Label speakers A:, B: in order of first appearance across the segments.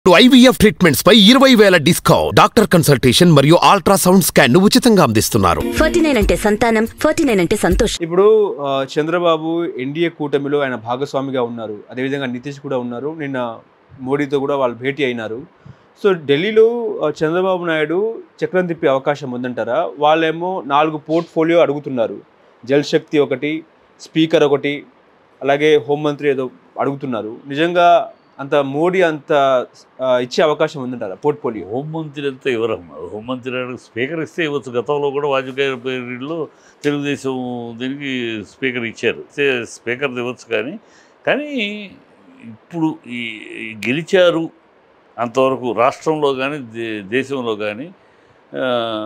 A: IVF treatments పై ఇరవై వేల డిస్కౌంట్ డాక్టర్ కన్సల్టేషన్ మరియు అల్ట్రాసౌండ్ స్కాన్ ను ఉచితంగా అందిస్తున్నారు
B: ఫార్టీ నైన్ అంటే సంతానం ఫార్టీ నైన్ అంటే సంతోషం
C: ఇప్పుడు ఆ, చంద్రబాబు ఎన్డీఏ కూటమిలో ఆయన భాగస్వామిగా ఉన్నారు అదేవిధంగా నితీష్ కూడా ఉన్నారు నిన్న మోడీతో కూడా వాళ్ళు భేటీ అయినారు సో ఢిల్లీలో ఆ, చంద్రబాబు నాయుడు చక్రం తిప్పే అవకాశం ఉందంటారా వాళ్ళేమో నాలుగు పోర్ట్ఫోలియో అడుగుతున్నారు జల్ శక్తి ఒకటి స్పీకర్ ఒకటి అలాగే హోంమంత్రి ఏదో అడుగుతున్నారు నిజంగా అంత మోడీ అంత ఆ, ఇచ్చే అవకాశం ఉందంటారా పోర్ట్ఫోలియో
D: హోంమంత్రి అంతా ఎవరమ్మా హోంమంత్రి అంటే స్పీకర్ ఇస్తే ఇవ్వచ్చు గతంలో కూడా వాజ్పేయి పీరియడ్లో తెలుగుదేశం దీనికి స్పీకర్ ఇచ్చారు ఇస్తే స్పీకర్ ఇవ్వచ్చు కానీ కానీ ఇప్పుడు ఈ ఈ గెలిచారు అంతవరకు రాష్ట్రంలో కానీ దే- దేశంలో కానీ ఆ,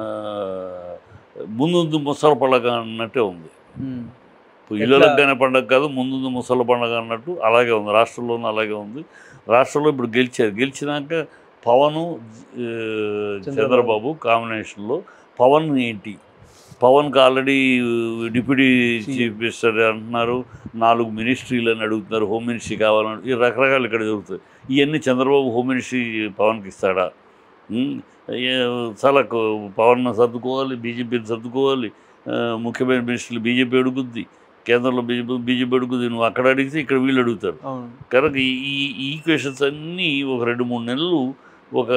D: ముందు ముసల పండగ అన్నట్టే ఉంది ఇప్పుడు ఇళ్ళకి కానీ పండగ కాదు ముందు ముసల పండగ అన్నట్టు అలాగే ఉంది రాష్ట్రంలోనూ అలాగే ఉంది రాష్ట్రంలో ఇప్పుడు గెలిచారు గెలిచినాక పవన్ చంద్రబాబు కాంబినేషన్లో పవన్ ఏంటి పవన్కి ఆల్రెడీ డిప్యూటీ చీఫ్ మినిస్టర్ అంటున్నారు నాలుగు మినిస్ట్రీలు అని అడుగుతున్నారు హోమ్ మినిస్ట్రీ కావాలని ఈ రకరకాలు ఇక్కడ జరుగుతాయి ఇవన్నీ చంద్రబాబు హోమ్ మినిస్ట్రీ పవన్కి ఇస్తాడా ఉమ్, ఏ- చాలా కు- పవన్ సర్దుకోవాలి బీజేపీని సర్దుకోవాలి ఆ, ముఖ్యమైన మినిస్టర్లు బీజేపీ అడుగుద్ది కేంద్రంలో బీజేపీ బీజేపీ అడుగుద్ది నువ్వు అక్కడ అడిగితే ఇక్కడ వీళ్ళు అడుగుతారు
C: అవును
D: కనుక ఈ ఈ ఈక్వేషన్స్ అన్నీ ఒక రెండు మూడు నెలలు ఒక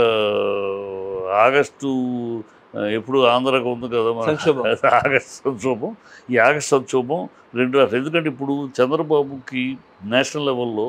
D: ఆగస్టు ఆ, ఎప్పుడు ఆంధ్రాకు ఉంది కదా మన
C: సంక్షోభం.
D: ఆగస్టు సంక్షోభం ఈ ఆగస్టు సంక్షోభం రెండు రాష్ట్రాలు ఎందుకంటే ఇప్పుడు చంద్రబాబుకి నేషనల్ లెవెల్లో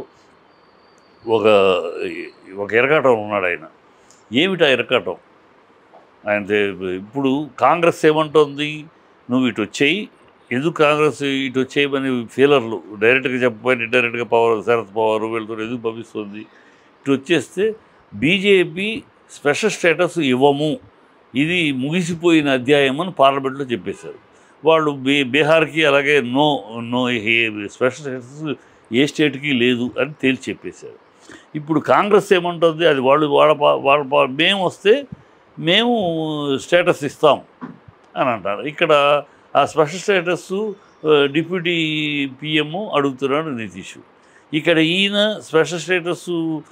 D: ఒక ఒక ఎరగాటం ఉన్నాడు ఆయన ఏమిటి ఆ ఎరకాటం ఆయన దే- ఇప్పుడు కాంగ్రెస్ ఏమంటోంది నువ్వు ఇటు వచ్చేయి ఎందుకు కాంగ్రెస్ ఇటు వచ్చేయమని ఫీలర్లు డైరెక్ట్గా చెప్పకపోయినా ఇండైరెక్ట్గా పవర్ శరత్ పవర్ వీళ్ళతో ఎందుకు పంపిస్తుంది ఇటు వచ్చేస్తే బీజేపీ స్పెషల్ స్టేటస్ ఇవ్వము ఇది ముగిసిపోయిన అధ్యాయం అని పార్లమెంట్లో చెప్పేశారు వాళ్ళు బీ బీహార్కి అలాగే నో నో స్పెషల్ స్టేటస్ ఏ స్టేట్కి లేదు అని తేల్చి చెప్పేశారు ఇప్పుడు కాంగ్రెస్ ఏమంటుంది అది వాళ్ళు వాళ్ళ పా- వాళ్ళ పా- మేము వస్తే మేము స్టేటస్ ఇస్తాం అని అంటారు ఇక్కడ ఆ స్పెషల్ స్టేటస్ డిప్యూటీ పిఎం అడుగుతున్నాడు నితీష్ ఇక్కడ ఈయన స్పెషల్ స్టేటస్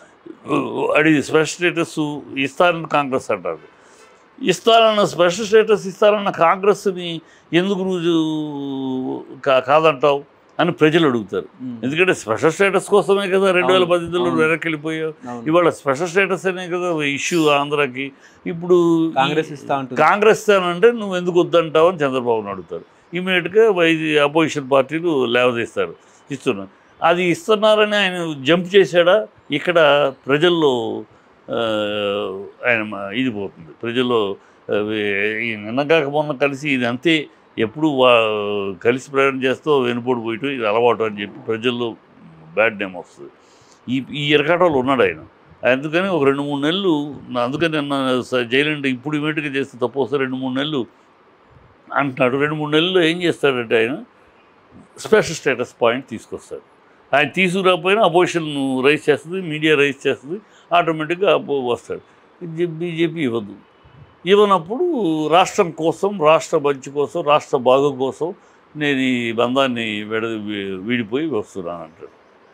D: అడిగి స్పెషల్ స్టేటస్ ఇస్తారని కాంగ్రెస్ అంటారు ఇస్తారన్న స్పెషల్ స్టేటస్ ఇస్తారన్న కాంగ్రెస్ని ఎందుకు నువ్వు కా- కాదంటావు అని ప్రజలు అడుగుతారు
C: ఉమ్.
D: ఎందుకంటే స్పెషల్ స్టేటస్ కోసమే కదా రెండు వేల
C: అవును,
D: పద్దెనిమిదిలో
C: అవును.
D: వెనక్కి వెళ్ళిపోయావు
C: అవును.
D: ఇవాళ స్పెషల్ స్టేటస్ అనే కదా ఇష్యూ ఆంధ్రాకి ఇప్పుడు ఈ-
C: కాంగ్రెస్ ఇస్తా ఉంటుంది
D: కాంగ్రెస్ అంటే నువ్వు ఎందుకు వద్దంటావు అని చంద్రబాబుని అడుగుతారు ఇమీడియట్గా వైది అపోజిషన్ పార్టీలు లేవదీస్తారు ఇస్తున్నారు అది ఇస్తున్నారని ఆయన జంప్ చేశాడా ఇక్కడ ప్రజల్లో ఆ, ఆయన మ- ఇది పోతుంది ప్రజల్లో ఆ, ఈ నిన్నగాక మొన్న కలిసి ఇది అంతే ఎప్పుడు వా కలిసి ప్రయాణం చేస్తూ వెనుపోటు పోయటం ఇది అలవాటు అని చెప్పి ప్రజల్లో బ్యాడ్ నేమ్ వస్తుంది ఈ ఈ ఎరకాటంలో ఉన్నాడు ఆయన అందుకని ఒక రెండు మూడు నెలలు నా- అందుకని నిన్న స- జైలు ఇప్పుడు ఇమీడియట్గా చేస్తే తప్పు వస్తే రెండు మూడు నెలలు అంటున్నాడు రెండు మూడు నెలల్లో ఏం చేస్తాడంటే ఆయన స్పెషల్ స్టేటస్ పాయింట్ తీసుకొస్తాడు ఆయన తీసుకురాకపోయినా అపోజిషన్ రైజ్ చేస్తుంది మీడియా రైజ్ చేస్తుంది ఆటోమేటిక్గా అపో వస్తాడు బీజేపీ ఇవ్వదు ఇవ్వనప్పుడు రాష్ట్రం కోసం రాష్ట్ర మంచి కోసం రాష్ట్ర బాగు కోసం నేను ఈ బంధాన్ని విడ వీడిపోయి వస్తున్నాను అంటాడు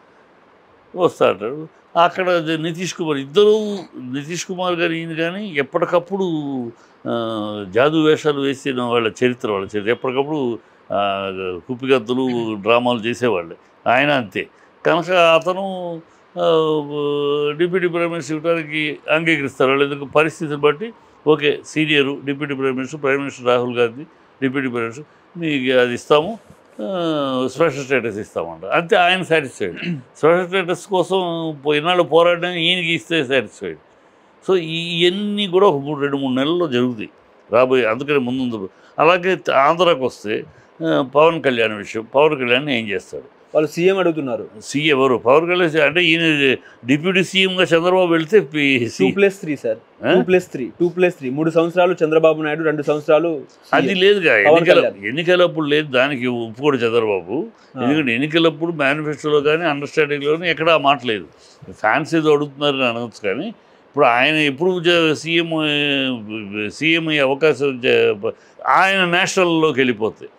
D: వస్తా అంటాడు అక్కడ అది నితీష్ కుమార్ ఇద్దరు నితీష్ కుమార్ గారు ఈయన కానీ ఎప్పటికప్పుడు ఆ, జాదు వేషాలు వేసిన వాళ్ళ చరిత్ర వాళ్ళ చరిత్ర ఎప్పటికప్పుడు ఆ, కుప్పిగత్తులు డ్రామాలు చేసేవాళ్ళే ఆయన అంతే కనుక అతను ఆ, డిప్యూటీ ప్రైమ్ మినిస్టర్ ఇవ్వడానికి అంగీకరిస్తారు వాళ్ళు ఎందుకు పరిస్థితిని బట్టి okay senior deputy prime minister prime minister Rahul Gandhi deputy prime minister మీకు అది ఇస్తాము ఆ, స్పెషల్ స్టేటస్ ఇస్తామంట అంతే ఆయన సాటిస్ఫైడ్ స్పెషల్ స్టేటస్ కోసం ఇన్నాళ్ళు పోరాడడం ఈయనకి ఇస్తే సాటిస్ఫైడ్ సో ఇవన్నీ కూడా ఒక మూడు రెండు మూడు నెలల్లో జరుగుతాయి రాబోయే అందుకని ముందు అలాగే ఆంధ్రాకి వస్తే ఆ, పవన్ కళ్యాణ్ విషయం పవన్ కళ్యాణ్ ఏం చేస్తాడు
C: వాళ్ళు సీఎం అడుగుతున్నారు
D: సీఎం ఎవరు పవన్ కళ్యాణ్ అంటే ఈయన డిప్యూటీ సీఎంగా చంద్రబాబు వెళ్తే పి-
C: టూ
D: సి-
C: ప్లస్ త్రీ సార్
D: ఆ?
C: Two plus three two plus three మూడు సంవత్సరాలు చంద్రబాబు నాయుడు రెండు సంవత్సరాలు
D: అది
C: CM.
D: లేదుగా
C: పవన్
D: ఎన్నికల
C: కళ్యాణ్.
D: ఎన్నికలప్పుడు లేదు దానికి ఒప్పుకోడు చంద్రబాబు
C: ఆ.
D: ఎందుకంటే ఎన్నికలప్పుడు మేనిఫెస్టోలో కానీ అండర్స్టాండింగ్లోనే ఎక్కడ ఆ మాట లేదు ఫ్యాన్స్ ఏదో అడుగుతున్నారని అనవచ్చు కానీ ఇప్పుడు ఆయన ఎప్పుడు జ- సీఎం ఆ, సీఎం అయ్యే అవకాశం జ- ఆయన నేషనల్లోకి వెళ్ళిపోతే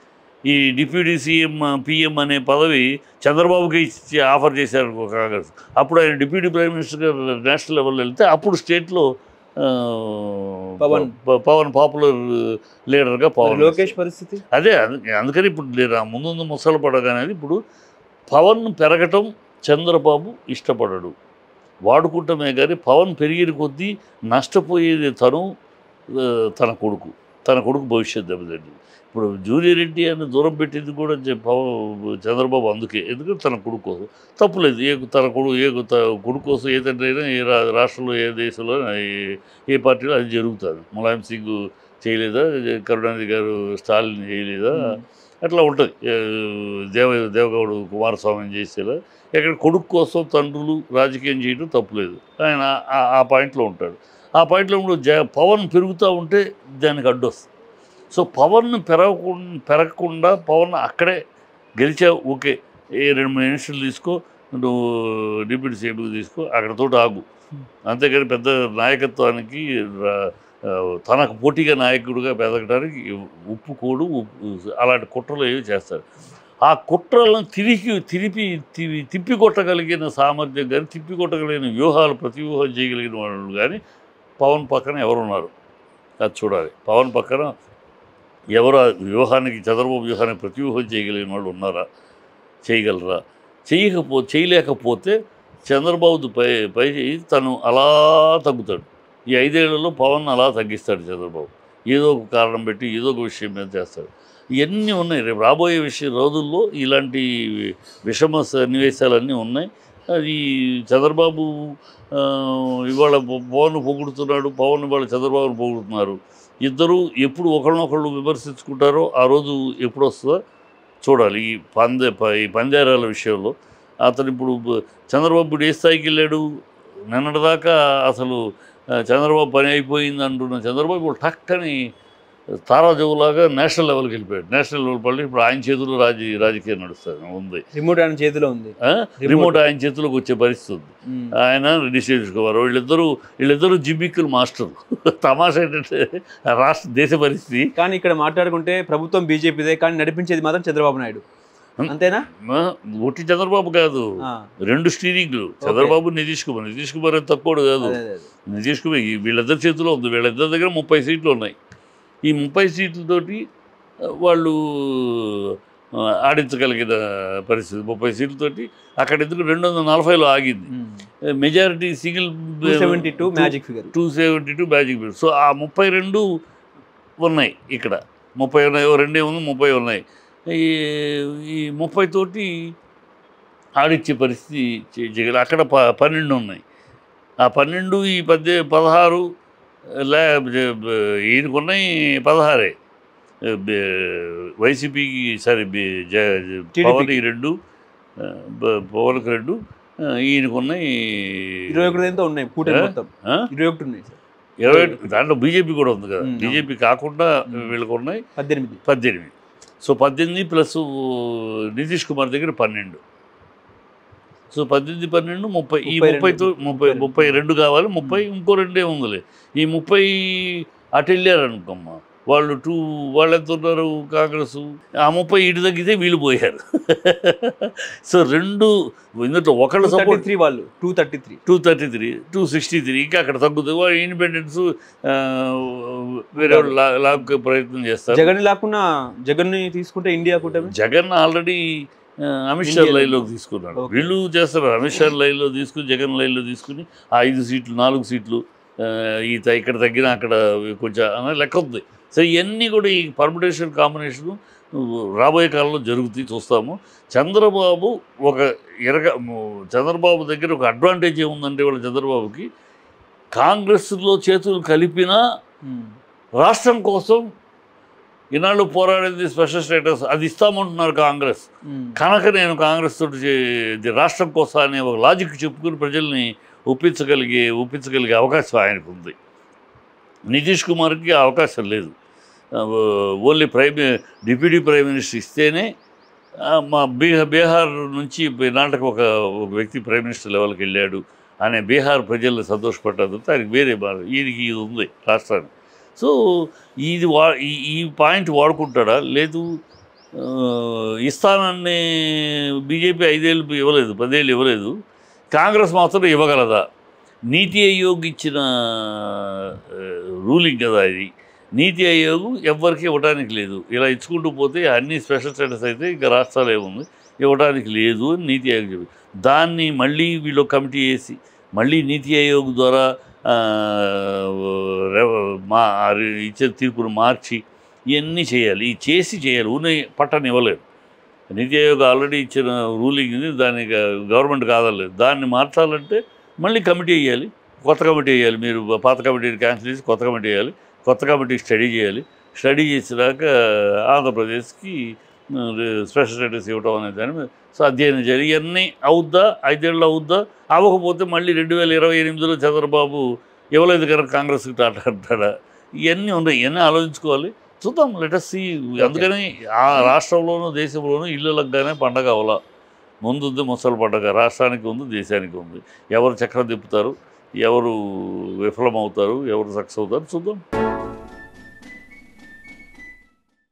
D: ఈ డిప్యూటీ సీఎం పిఎం అనే పదవి చంద్రబాబుకి ఇచ్చి ఆఫర్ చేశారు కాంగ్రెస్ అప్పుడు ఆయన డిప్యూటీ ప్రైమ్ మినిస్టర్గా నేషనల్ లెవెల్లో వెళ్తే అప్పుడు స్టేట్లో ఆ,
C: పవన్.
D: ప- పవన్ పాపులర్ లీడర్గా
C: మరి
D: పవన్
C: లోకేష్ పరిస్థితి
D: అదే అందు- అందుకని ఇప్పుడు లేరు. ఆ ముందు ముందు ముసలు పడగానే ఇప్పుడు పవన్ పెరగటం చంద్రబాబు ఇష్టపడడు వాడుకుంటమే కానీ పవన్ పెరిగిన కొద్దీ నష్టపోయేది తను ఆ, తన కొడుకు తన కొడుకు భవిష్యత్ దెబ్బతింది ఇప్పుడు జూనియర్ రెడ్డి అని దూరం పెట్టింది కూడా చె- పవన్ చంద్రబాబు అందుకే ఎందుకంటే తన కొడుకు కోసం తప్పులేదు ఏ తన కొడుకు ఏ త- కొడుకు కోసం ఏ తండ్రి అయినా ఏ రా- రాష్ట్రంలో ఏ దేశంలో ఏ- ఏ పార్టీలో అది జరుగుతుంది ములాయం సింగ్ చేయలేదా కరుణానిధి గారు స్టాలిన్ చేయలేదా అట్లా ఉంటుంది దేవ దేవగౌడు కుమారస్వామిని చేసేలా ఇక్కడ కొడుకు కోసం తండ్రులు రాజకీయం చేయడం తప్పులేదు ఆయన ఆ- ఆ పాయింట్లో ఉంటాడు ఆ పాయింట్లో ఇప్పుడు జ పవన్ పెరుగుతూ ఉంటే దానికి అడ్డొస్తుంది సో పవన్ పెరగకుండా పెరగకుండా పవన్ అక్కడే గెలిచావు ఓకే ఏ రెండు మూడు నిమిషాలు తీసుకో నువ్వు డిప్యూటీ సీఎంకి తీసుకో అక్కడతో ఆగు అంతేకాని పెద్ద నాయకత్వానికి రా- ఆ, తనకు పోటీగా నాయకుడిగా పెదగడానికి ఉప్పుకోడు ఉప్పు అలాంటి కుట్రలు ఏవి చేస్తారు ఆ కుట్రలను తిరిగి తిరిపి తి- తిప్పి కొట్టగలిగిన సామర్థ్యం కానీ తిప్పి కొట్టగలిగిన వ్యూహాలు ప్రతివ్యూహం చేయగలిగిన వాళ్ళు కానీ పవన్ పక్కన ఎవరున్నారు అది చూడాలి పవన్ పక్కన ఎవరు ఆ వ్యూహానికి చంద్రబాబు వ్యూహానికి ప్రతివ్యూహం చేయగలిగిన వాళ్ళు ఉన్నారా చేయగలరా చేయకపో చేయలేకపోతే చంద్రబాబు పై పై తను అలా తగ్గుతాడు ఈ ఐదేళ్లలో పవన్ అలా తగ్గిస్తాడు చంద్రబాబు ఏదో ఒక కారణం పెట్టి ఏదో ఒక విషయం మీద చేస్తాడు ఇవన్నీ ఉన్నాయి రేపు రాబోయే విషయ రోజుల్లో ఇలాంటి విషమ సన్నివేశాలన్నీ ఉన్నాయి అది చంద్రబాబు ఆ, ఇవాళ పవన్ పొగుడుతున్నాడు పవన్ ఇవాళ చంద్రబాబును పొగుడుతున్నారు ఇద్దరు ఎప్పుడు ఒకరినొకళ్ళు విమర్శించుకుంటారో ఆ రోజు ఎప్పుడు వస్తుందో చూడాలి ఈ పందే ప- ఈ పందేరాల విషయంలో అతను ఇప్పుడు బ- చంద్రబాబు ఇప్పుడు ఏ స్థాయికి వెళ్ళాడు నిన్నటిదాకా అసలు ఆ, చంద్రబాబు పని అయిపోయింది అంటున్న చంద్రబాబు ఇప్పుడు టక్కని తారాజువులాగా నేషనల్ లెవెల్కి వెళ్ళిపోయాడు నేషనల్ లెవెల్ పడి ఇప్పుడు ఆయన చేతుల్లో రాజీ రాజకీయం నడుస్తుంది ఉంది
C: రిమోట్ ఆయన చేతిలో ఉంది
D: ఆ? రిమోట్ ఆయన చేతిలోకి వచ్చే పరిస్థితి ఉంది
C: ఉమ్.
D: ఆయన నిషేధ్ కుమార్ వీళ్ళిద్దరూ వీళ్ళిద్దరూ జిమ్మిక్కులు మాస్టర్లు తమాషా ఏంటంటే రాష్ట్ర దేశ పరిస్థితి
C: కానీ ఇక్కడ మాట్లాడుకుంటే ప్రభుత్వం బీజేపీదే కానీ నడిపించేది మాత్రం చంద్రబాబు నాయుడు
D: ఉమ్.
C: అంతేనా
D: ఆ, ఒట్టి చంద్రబాబు కాదు
C: ఆ,
D: రెండు స్టీరింగ్లు చంద్రబాబు నితీష్ కుమార్ నితీష్ కుమార్ అని తక్కువ కాదు
C: అదే, అదే, అదే.
D: నితీష్ కుమార్ ఈ వీళ్ళిద్దరి చేతిలో ఉంది వీళ్ళిద్దరి దగ్గర ముప్పై సీట్లు ఉన్నాయి ఈ ముప్పై సీట్లతోటి ఆ, వాళ్ళు ఆ, ఆడించగలిగిన పరిస్థితి ముప్పై సీట్లతోటి అక్కడ ఎందుకు రెండు వందల నలభైలో ఆగింది
C: um.
D: Majority single
C: 272 magic figure
D: two seventy two magic bill so ఆ ముప్పై రెండు ఉన్నాయి ఇక్కడ ముప్పై ఉన్నాయి ఓ రెండే ఉంది ముప్పై ఉన్నాయి ఈ ఈ ముప్పై తోటి ఆడిచ్చే పరిస్థితి చే- చేయగల అక్కడ ప పన్నెండు ఉన్నాయి ఆ పన్నెండు ఈ పద్దె పదహారు లే ఈయనకున్నాయి పదహారే బే- వైసీపీకి సారీ బి- జ- జ-
C: TDP.
D: పవన్ ఈ రెండు ఆ, బ- పవన్కి రెండు ఆ, ఈయనకున్నాయి
C: ఇరవై ఒకటి ఎంతో ఉన్నాయి కూటమి
D: ఏ?
C: మొత్తం
D: ఆ?
C: ఇరవై ఒకటి ఉన్నాయి సార్
D: ఇరవై ఒకటి- దాంట్లో బీజేపీ కూడా ఉంది కదా
C: ఉమ్,
D: బీజేపీ కాకుండా
C: ఉమ్.
D: వీళ్ళకు ఉన్నాయి
C: పద్దెనిమిది
D: పద్దెనిమిది సో పద్దెనిమిది ప్లస్ నితీష్ కుమార్ దగ్గర పన్నెండు సో పద్దెనిమిది పన్నెండు ముప్పై ఈ
C: ముప్పై
D: ముప్పైతో
C: రెండు.
D: ముప్పై
C: ముప్పై
D: ముప్పై రెండు కావాలి ముప్పై ఇంకో రెండే ఉందిలే ఈ ముప్పై అటు వెళ్ళారు అనుకోమ్మా వాళ్ళు టూ వాళ్ళు ఎంత ఉన్నారు కాంగ్రెస్ ఆ ముప్పై ఇటు తగ్గితే వీళ్ళు పోయారు సో రెండు ఇందులో ఒకళ్ళు
C: థర్టీ
D: సపోర్ట్
C: త్రీ వాళ్ళు two thirty three
D: two thirty three two sixty three ఇంకా అక్కడ తగ్గుతుంది వాళ్ళు ఇండిపెండెన్స్ వేరే వాళ్ళు లా లాక్కే ప్రయత్నం చేస్తారు
C: జగన్ లేకుండా జగన్ ని తీసుకుంటే ఇండియా కూటమి
D: జగన్ ఆల్రెడీ ఆ, అమిత్ షా
C: ఇండియన్
D: లైన్లోకి తీసుకున్నాడు
C: ఓకే.
D: వీళ్ళు చేస్తారు అమిత్ షా లైన్లో తీసుకుని జగన్ లైన్లో తీసుకుని ఆ ఐదు సీట్లు నాలుగు సీట్లు ఆ, ఈ త- ఇక్కడ తగ్గిన అక్కడ కొంచెం అనే లెక్క ఉంది సో ఇవన్నీ కూడా ఈ పర్ముటేషన్ కాంబినేషన్ రాబోయే కాలంలో జరుగుతాయి చూస్తాము చంద్రబాబు ఒక ఎరగ చంద్రబాబు దగ్గర ఒక అడ్వాంటేజ్ ఏముందంటే వాళ్ళ చంద్రబాబుకి కాంగ్రెస్లో చేతులు కలిపినా రాష్ట్రం కోసం ఈనాళ్ళు పోరాడేది స్పెషల్ స్టేటస్ అది ఇస్తామంటున్నారు కాంగ్రెస్ కనుక నేను కాంగ్రెస్ తోటి చే- ఇది రాష్ట్రం కోసం అనే ఒక లాజిక్ చెప్పుకుని ప్రజల్ని ఒప్పించగలిగే ఒప్పించగలిగే అవకాశం ఆయనకు ఉంది నితీష్ కుమార్కి ఆ అవకాశం లేదు ఆ, only prime deputy prime minister ఇస్తేనే ఆ, మా బీహార్ బీహార్ నుంచి నాటకు ఒక ఒక వ్యక్తి ప్రైమ్ మినిస్టర్ లెవెల్కి వెళ్ళాడు అనే బీహార్ ప్రజలు సంతోషపడ్డారు ఆయనకి వేరే బాధ ఈయనకి ఇది ఉంది రాష్ట్రానికి సో ఇది వా ఈ ఈ పాయింట్ వాడుకుంటాడా లేదు ఆ, ఇస్తానని బీజేపీ ఐదేళ్ళు ఇవ్వలేదు పదేళ్ళు ఇవ్వలేదు కాంగ్రెస్ మాత్రం ఇవ్వగలదా నీతి ఆయోగ్ ఇచ్చిన రూలింగ్ కదా ఇది నీతి ఆయోగ్ ఎవ్వరికి ఇవ్వడానికి లేదు ఇలా ఇచ్చుకుంటూ పోతే అన్ని స్పెషల్ స్టేటస్ అయితే ఇంకా రాష్ట్రాలు ఏముంది ఇవ్వడానికి లేదు అని నీతి ఆయోగ్ చెప్పి దాన్ని మళ్ళీ వీళ్ళు కమిటీ వేసి మళ్ళీ నీతి ఆయోగ్ ద్వారా ఆ, రెవ- మా ఇచ్చే తీర్పును మార్చి ఇవన్నీ చేయాలి ఈ చేసి చేయాలి ఊనే పట్టని ఇవ్వలేదు నీతి ఆయోగ్ ఆల్రెడీ ఇచ్చిన రూలింగ్ ఇది దానికి గవర్నమెంట్ కాదలేదు దాన్ని మార్చాలంటే మళ్ళీ కమిటీ వేయాలి కొత్త కమిటీ వేయాలి మీరు పాత కమిటీని క్యాన్సిల్ చేసి కొత్త కమిటీ వేయాలి కొత్త కమిటీ స్టడీ చేయాలి స్టడీ చేసినాక ఆంధ్రప్రదేశ్కి ఆ, స్పెషల్ స్టేటస్ ఇవ్వటం అనే దాని మీద సో అధ్యయనం చేయాలి ఇవన్నీ అవుద్దా ఐదేళ్ళు అవుద్దా అవ్వకపోతే మళ్ళీ రెండు వేల ఇరవై ఎనిమిదిలో చంద్రబాబు ఇవ్వలేదు కనుక కాంగ్రెస్కి టాటా అంటాడా ఇవన్నీ ఉన్నాయి ఇవన్నీ ఆలోచించుకోవాలి చూద్దాం లెటస్ సి అందుకని ఆ రాష్ట్రంలోనూ దేశంలోనూ ఇళ్ళగానే పండగ అవలా ముందు ఉంది ముసలి పండగ రాష్ట్రానికి ఉంది దేశానికి ఉంది ఎవరు చక్రం తిప్పుతారు ఎవరు విఫలమవుతారు ఎవరు సక్సెస్ అవుతారు చూద్దాం